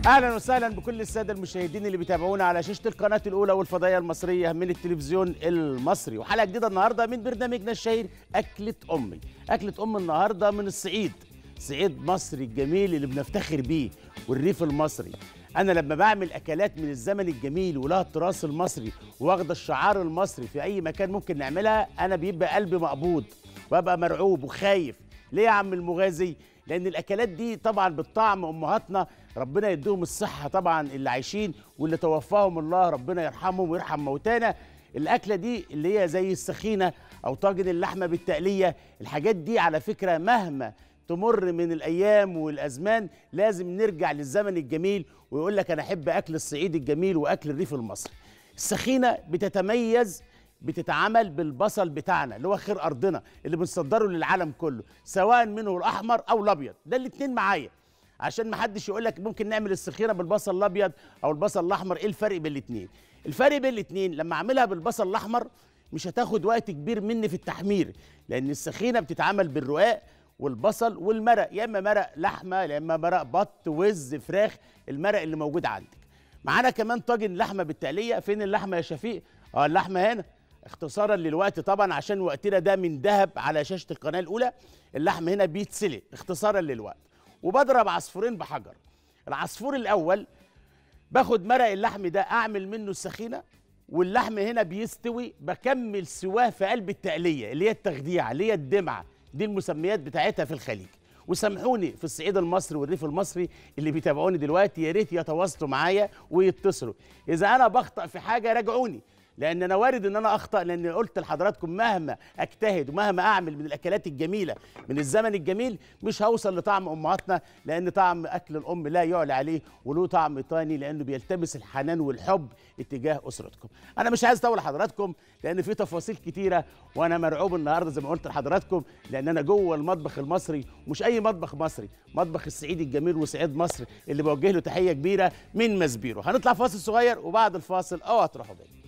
اهلا وسهلا بكل الساده المشاهدين اللي بيتابعونا على شاشه القناه الاولى والفضائيه المصريه من التلفزيون المصري وحلقه جديده النهارده من برنامجنا الشهير اكله امي اكله ام النهارده من الصعيد صعيد مصر الجميل اللي بنفتخر بيه والريف المصري انا لما بعمل اكلات من الزمن الجميل ولها التراث المصري واخده الشعار المصري في اي مكان ممكن نعملها انا بيبقى قلبي مقبوض وابقى مرعوب وخايف ليه يا عم المغازي لان الاكلات دي طبعا بالطعم امهاتنا ربنا يديهم الصحه طبعا اللي عايشين واللي توفاهم الله ربنا يرحمهم ويرحم موتانا الاكله دي اللي هي زي السخينه او طاجن اللحمه بالتقليه الحاجات دي على فكره مهما تمر من الايام والازمان لازم نرجع للزمن الجميل ويقول لك انا احب اكل الصعيد الجميل واكل الريف المصري السخينه بتتميز بتتعمل بالبصل بتاعنا اللي هو خير ارضنا اللي بنصدره للعالم كله سواء منه الاحمر او الابيض ده الاتنين معايا عشان ما حدش يقول لك ممكن نعمل السخينه بالبصل الابيض او البصل الاحمر ايه الفرق بين الاتنين الفرق بين الاتنين لما اعملها بالبصل الاحمر مش هتاخد وقت كبير مني في التحمير لان السخينه بتتعمل بالرقاق والبصل والمرق يا اما مرق لحمه يا اما مرق بط وز فراخ المرق اللي موجود عندك معانا كمان طاجن لحمه بالتقليه فين اللحمه يا شفيق اه اللحمه هنا اختصارا للوقت طبعا عشان وقتنا ده من ذهب على شاشه القناه الاولى اللحم هنا بيتسلق اختصارا للوقت وبضرب عصفورين بحجر العصفور الاول باخد مرق اللحم ده اعمل منه السخينه واللحم هنا بيستوي بكمل سواه في قلب التقليه اللي هي التخديعه اللي هي الدمعه دي المسميات بتاعتها في الخليج وسامحوني في الصعيد المصري والريف المصري اللي بيتابعوني دلوقتي يا ريت يتواصلوا معايا ويتصلوا اذا انا بخطأ في حاجه راجعوني لان انا وارد ان انا اخطا لان قلت لحضراتكم مهما اجتهد ومهما اعمل من الاكلات الجميله من الزمن الجميل مش هوصل لطعم امهاتنا لان طعم اكل الام لا يعلى عليه وله طعم تاني لانه بيلتمس الحنان والحب اتجاه اسرتكم انا مش عايز اطول حضراتكم لان في تفاصيل كتيره وانا مرعوب النهارده زي ما قلت لحضراتكم لان انا جوه المطبخ المصري مش اي مطبخ مصري مطبخ الصعيد الجميل وصعيد مصر اللي بوجه له تحيه كبيره من مسبيرو هنطلع فاصل صغير وبعد الفاصل اوعى هتروحوا بعيد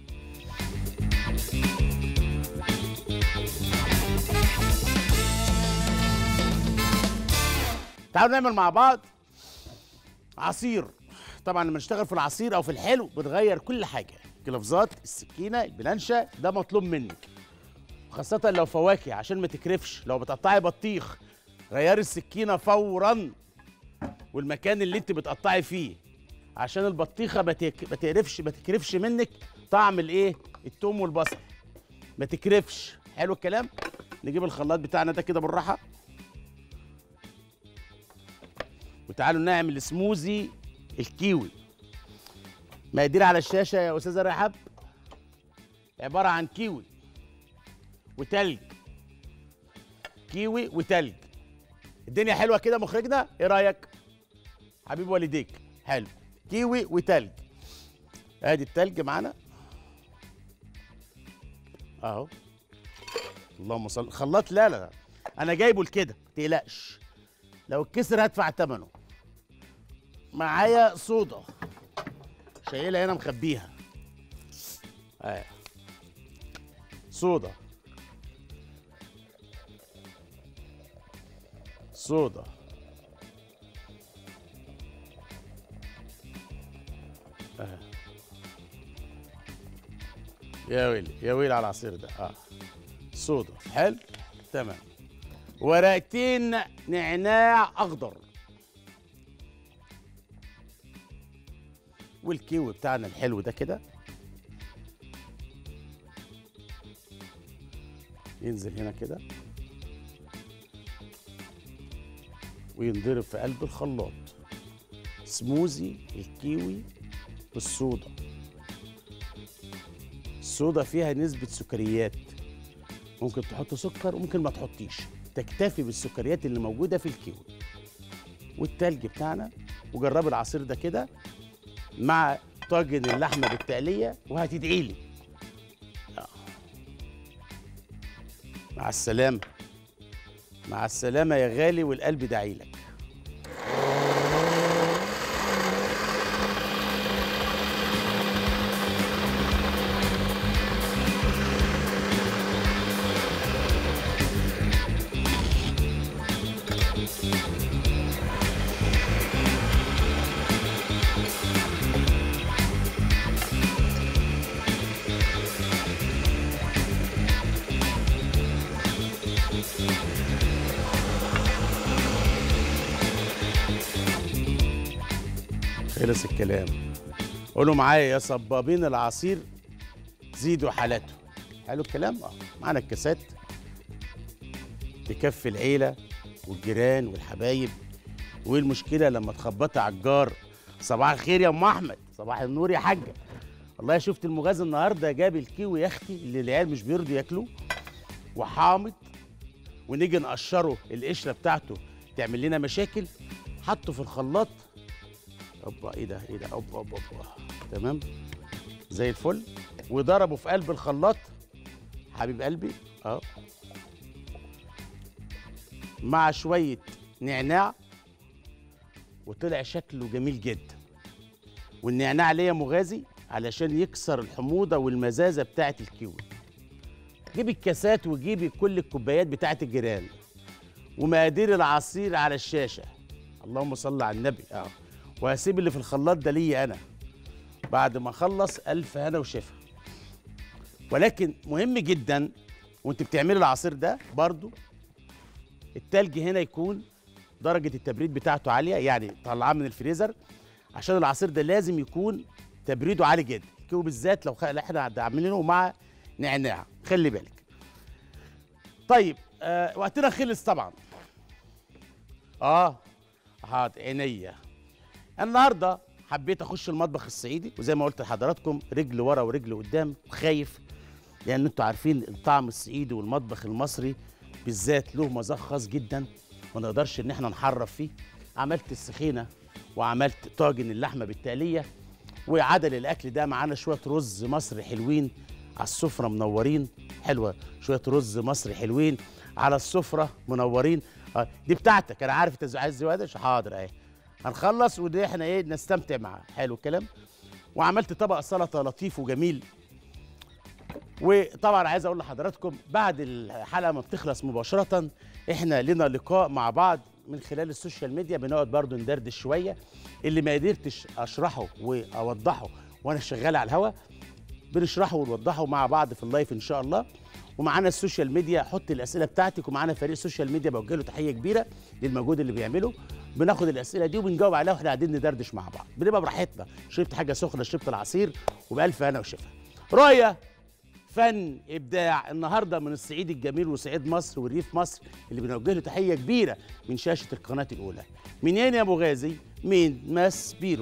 تعالوا نعمل مع بعض عصير طبعا لما نشتغل في العصير او في الحلو بتغير كل حاجه الجلافزات السكينه البلانشه ده مطلوب منك خاصة لو فواكه عشان ما تكرفش لو بتقطعي بطيخ غيري السكينة فورا والمكان اللي انت بتقطعي فيه عشان البطيخة ما تك- ما تقرفش ما تكرفش منك طعم الايه التوم والبصل ما تكرفش حلو الكلام نجيب الخلاط بتاعنا ده كده بالراحة وتعالوا نعمل سموزي الكيوي مقادير على الشاشة يا أستاذة رحاب عبارة عن كيوي وتلج كيوي وتلج الدنيا حلوة كده مخرجنا ايه رأيك حبيب والديك حلو كيوي وتلج ادي التلج معانا اهو اللهم صل خلاط لا لا لا انا جايبه لكده متقلقش لو اتكسر هدفع ثمنه معايا صودا شايلها هنا مخبيها اهي صودا صودا اهي يا ويلي يا ويلي على العصير ده اه صودا حلو تمام ورقتين نعناع اخضر والكيوي بتاعنا الحلو ده كده ينزل هنا كده وينضرب في قلب الخلاط سموزي الكيوي بالصودا الصودا فيها نسبة سكريات ممكن تحط سكر وممكن ما تحطيش تكتفي بالسكريات اللي موجودة في الكيوي والتلج بتاعنا وجربي العصير ده كده مع طاجن اللحمة بالتقلية وهتدعي لي مع السلامة مع السلامة يا غالي والقلب داعي لك خلص الكلام قولوا معايا يا صبابين العصير زيدوا حالته حلو الكلام اه معانا الكاسات تكفي العيله والجيران والحبايب وايه المشكله لما تخبطي على الجار صباح الخير يا ام احمد صباح النور يا حاجه والله شفت المغازي النهارده جاب الكيوي يا اختي اللي العيال مش بيرضوا ياكلوه وحامض ونيجي نقشره القشره بتاعته تعمل لنا مشاكل حطه في الخلاط اوبا ايه ده ايه ده اوبا اوبا اوبا تمام زي الفل وضربه في قلب الخلاط حبيب قلبي اه مع شويه نعناع وطلع شكله جميل جدا والنعناع ليه مغازي علشان يكسر الحموضه والمزازه بتاعه الكيوي جيبي الكاسات وجيبي كل الكوبايات بتاعه الجيران ومقادير العصير على الشاشه اللهم صل على النبي اه وهسيب اللي في الخلاط ده ليا انا بعد ما اخلص الف هنا وشفا ولكن مهم جدا وانت بتعملي العصير ده برضو التلج هنا يكون درجه التبريد بتاعته عاليه يعني طلعاه من الفريزر عشان العصير ده لازم يكون تبريده عالي جدا الكيو بالذات لو خ... احنا عاملينه مع نعناع خلي بالك طيب آه وقتنا خلص طبعا اه حاضر عينيا النهارده حبيت اخش المطبخ الصعيدي وزي ما قلت لحضراتكم رجل ورا ورجل قدام خايف لان انتوا عارفين الطعم الصعيدي والمطبخ المصري بالذات له مذاق خاص جدا ما نقدرش ان احنا نحرف فيه عملت السخينه وعملت طاجن اللحمه بالتقليه وعدل الاكل ده معانا شويه رز مصري حلوين على السفره منورين حلوه شويه رز مصري حلوين على السفره منورين آه دي بتاعتك انا عارف انت عايز زوادش حاضر اهي هنخلص ودي احنا ايه نستمتع معاه حلو الكلام وعملت طبق سلطه لطيف وجميل وطبعا عايز اقول لحضراتكم بعد الحلقه ما بتخلص مباشره احنا لنا لقاء مع بعض من خلال السوشيال ميديا بنقعد برضو ندردش شويه اللي ما قدرتش اشرحه واوضحه وانا شغال على الهوا بنشرحه ونوضحه مع بعض في اللايف ان شاء الله ومعانا السوشيال ميديا حط الاسئله بتاعتك ومعانا فريق السوشيال ميديا بوجه له تحيه كبيره للمجهود اللي بيعمله بناخد الاسئله دي وبنجاوب عليها واحنا قاعدين ندردش مع بعض بنبقى براحتنا شربت حاجه سخنه شربت العصير وبالف هنا وشفا رؤيه فن ابداع النهارده من الصعيد الجميل وصعيد مصر والريف مصر اللي بنوجه له تحيه كبيره من شاشه القناه الاولى منين يا ابو غازي من ماس بيرو